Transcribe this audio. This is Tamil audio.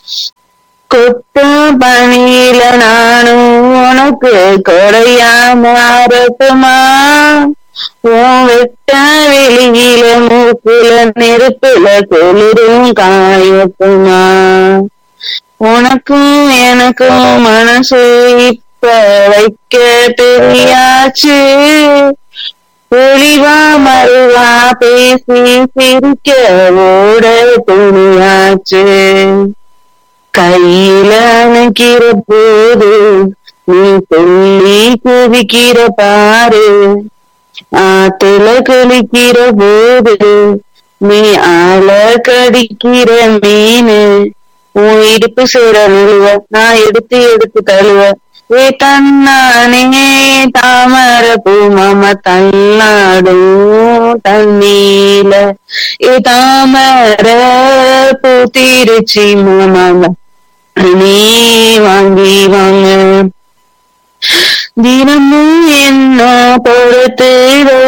கொத்த பணியில நானும் உனக்கு கொடையா மாறட்டுமா உன் வெட்ட வெளியில மூக்குல நெருப்புல குளிரும் காயட்டுமா உனக்கும் எனக்கும் மனசு இப்ப வைக்க தெரியாச்சு தெளிவா மறுவா பேசி சிரிக்க ஓட துணியாச்சு கையில அணைக்கிற போது நீ சொல்லி குதிக்கிற பாரு ஆத்துல குளிக்கிற போது நீ ஆள கடிக்கிற மீனு உன் இடுப்பு சேர நழுவ நான் எடுத்து எடுத்து தழுவ ஏ தன்னானே தாமர பூ மாம தன்னாடும் தண்ணீல ஏ தாமர பூத்திருச்சி மாமா நீ வாங்கி வாங்க தினமும் என்ன பொறுத்து